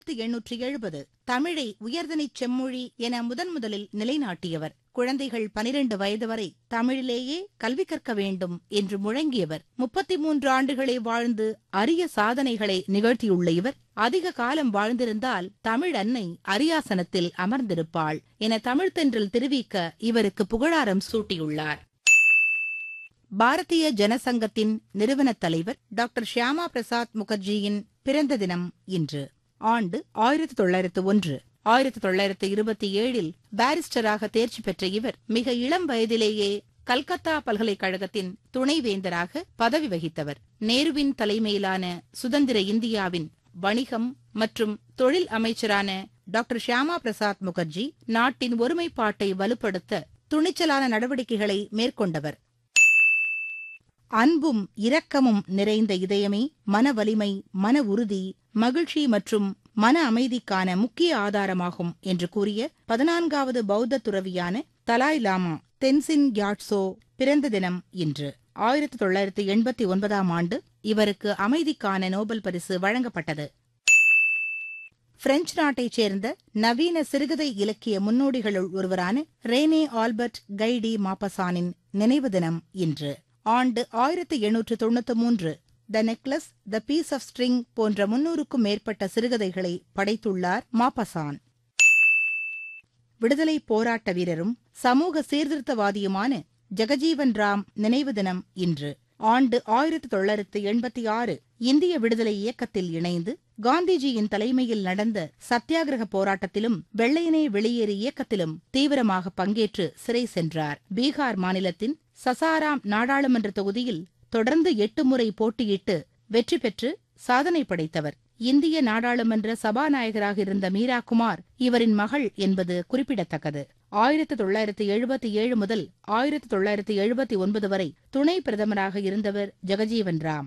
எண்ணூற்றி எழுபது தமிழை உயர்தனிச் செம்மொழி என முதன் முதலில் நிலைநாட்டியவர் குழந்தைகள் பனிரெண்டு வயது வரை தமிழிலேயே கல்வி கற்க வேண்டும் என்று முழங்கியவர் முப்பத்தி மூன்று ஆண்டுகளை வாழ்ந்து அரிய சாதனைகளை நிகழ்த்தியுள்ள இவர் அதிக காலம் வாழ்ந்திருந்தால் தமிழ் அன்னை அரியாசனத்தில் அமர்ந்திருப்பாள் என தமிழ்த்தென்றல் தெரிவிக்க இவருக்கு புகழாரம் சூட்டியுள்ளார் பாரதிய ஜனசங்கத்தின் நிறுவனத் தலைவர் டாக்டர் ஷியாமா பிரசாத் முகர்ஜியின் பிறந்த தினம் இன்று ஆண்டு ஆயிரத்தி தொள்ளாயிரத்து ஒன்று ஆயிரத்தி தொள்ளாயிரத்து இருபத்தி ஏழில் பாரிஸ்டராக தேர்ச்சி பெற்ற இவர் மிக இளம் வயதிலேயே கல்கத்தா பல்கலைக்கழகத்தின் துணைவேந்தராக பதவி வகித்தவர் நேருவின் தலைமையிலான சுதந்திர இந்தியாவின் வணிகம் மற்றும் தொழில் அமைச்சரான டாக்டர் ஷியாமா பிரசாத் முகர்ஜி நாட்டின் ஒருமைப்பாட்டை வலுப்படுத்த துணிச்சலான நடவடிக்கைகளை மேற்கொண்டவர் அன்பும் இரக்கமும் நிறைந்த இதயமே மன வலிமை மன உறுதி மகிழ்ச்சி மற்றும் மன அமைதிக்கான முக்கிய ஆதாரமாகும் என்று கூறிய பதினான்காவது பௌத்த துறவியான தலாய் லாமா தென்சின் யாட்சோ பிறந்த தினம் இன்று ஆயிரத்தி தொள்ளாயிரத்தி எண்பத்தி ஒன்பதாம் ஆண்டு இவருக்கு அமைதிக்கான நோபல் பரிசு வழங்கப்பட்டது பிரெஞ்சு நாட்டைச் சேர்ந்த நவீன சிறுகதை இலக்கிய முன்னோடிகளுள் ஒருவரான ரேனே ஆல்பர்ட் கைடி மாப்பசானின் நினைவு தினம் இன்று ஆண்டு ஆயிரத்தி எண்ணூற்று தொண்ணூத்தி மூன்று the necklace the piece of string போன்ற முன்னூறுக்கும் மேற்பட்ட சிறுகதைகளை படைத்துள்ளார் மாப்பசான் விடுதலை போராட்ட வீரரும் சமூக சீர்திருத்தவாதியுமான ஜெகஜீவன் ராம் நினைவு தினம் இன்று ஆண்டு ஆயிரத்தி தொள்ளாயிரத்து எண்பத்தி ஆறு இந்திய விடுதலை இயக்கத்தில் இணைந்து காந்திஜியின் தலைமையில் நடந்த சத்தியாகிரக போராட்டத்திலும் வெள்ளையனே வெளியேறு இயக்கத்திலும் தீவிரமாக பங்கேற்று சிறை சென்றார் பீகார் மாநிலத்தின் சசாராம் நாடாளுமன்ற தொகுதியில் தொடர்ந்து எட்டு முறை போட்டியிட்டு வெற்றி பெற்று சாதனை படைத்தவர் இந்திய நாடாளுமன்ற சபாநாயகராக இருந்த மீரா குமார் இவரின் மகள் என்பது குறிப்பிடத்தக்கது ஆயிரத்தி தொள்ளாயிரத்தி எழுபத்தி ஏழு முதல் ஆயிரத்தி தொள்ளாயிரத்தி எழுபத்தி ஒன்பது வரை துணை பிரதமராக இருந்தவர் ஜெகஜீவன் ராம்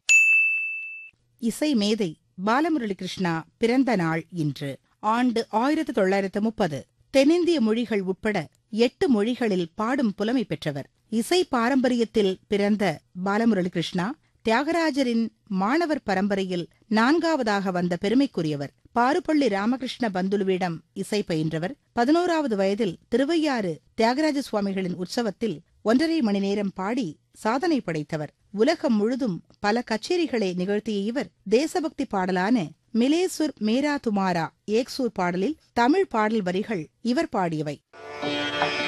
இசை மேதை பாலமுரளி கிருஷ்ணா பிறந்த நாள் இன்று ஆண்டு ஆயிரத்தி தொள்ளாயிரத்து முப்பது தென்னிந்திய மொழிகள் உட்பட எட்டு மொழிகளில் பாடும் புலமை பெற்றவர் இசை பாரம்பரியத்தில் பிறந்த பாலமுரளி கிருஷ்ணா தியாகராஜரின் மாணவர் பரம்பரையில் நான்காவதாக வந்த பெருமைக்குரியவர் பாருப்பள்ளி ராமகிருஷ்ண பந்துலுவிடம் இசை பயின்றவர் பதினோராவது வயதில் திருவையாறு தியாகராஜ சுவாமிகளின் உற்சவத்தில் ஒன்றரை மணி நேரம் பாடி சாதனை படைத்தவர் உலகம் முழுதும் பல கச்சேரிகளை நிகழ்த்திய இவர் தேசபக்தி பாடலான மிலேசுர் மேரா துமாரா ஏக்சூர் பாடலில் தமிழ் பாடல் வரிகள் இவர் பாடியவை